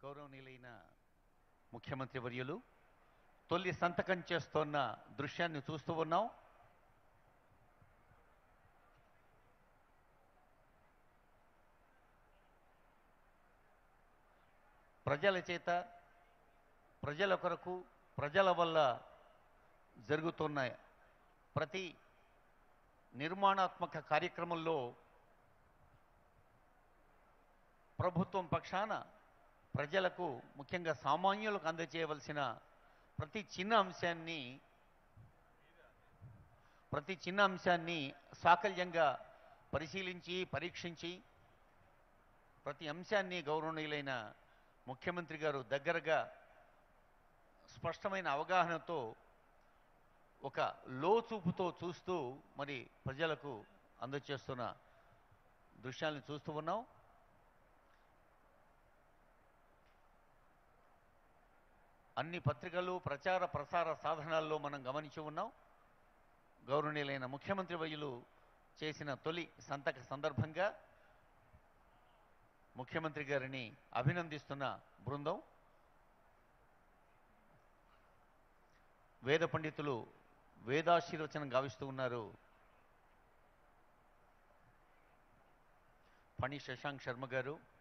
గౌరవనీయులైన ముఖ్యమంత్రి వర్యులు తొలి సంతకం చేస్తోన్న దృశ్యాన్ని చూస్తూ ఉన్నాం ప్రజల చేత ప్రజల కొరకు ప్రజల వల్ల జరుగుతున్న ప్రతి నిర్మాణాత్మక కార్యక్రమంలో ప్రభుత్వం పక్షాన ప్రజలకు ముఖ్యంగా సామాన్యులకు అందజేయవలసిన ప్రతి చిన్న అంశాన్ని ప్రతి చిన్న అంశాన్ని సాకల్యంగా పరిశీలించి పరీక్షించి ప్రతి అంశాన్ని గౌరవనీయులైన ముఖ్యమంత్రి గారు దగ్గరగా స్పష్టమైన అవగాహనతో ఒక లోచూపుతో చూస్తూ మరి ప్రజలకు అందజేస్తున్న దృశ్యాలను చూస్తూ ఉన్నాం అన్ని పత్రికలు ప్రచార ప్రసార సాధనాల్లో మనం గమనించి ఉన్నాం గౌరవనీయులైన ముఖ్యమంత్రి వయ్యులు చేసిన తొలి సంతక సందర్భంగా ముఖ్యమంత్రి గారిని అభినందిస్తున్న బృందం వేద పండితులు వేదాశీర్వచనం గావిస్తూ ఉన్నారు ఫణి శశాంక్ శర్మ గారు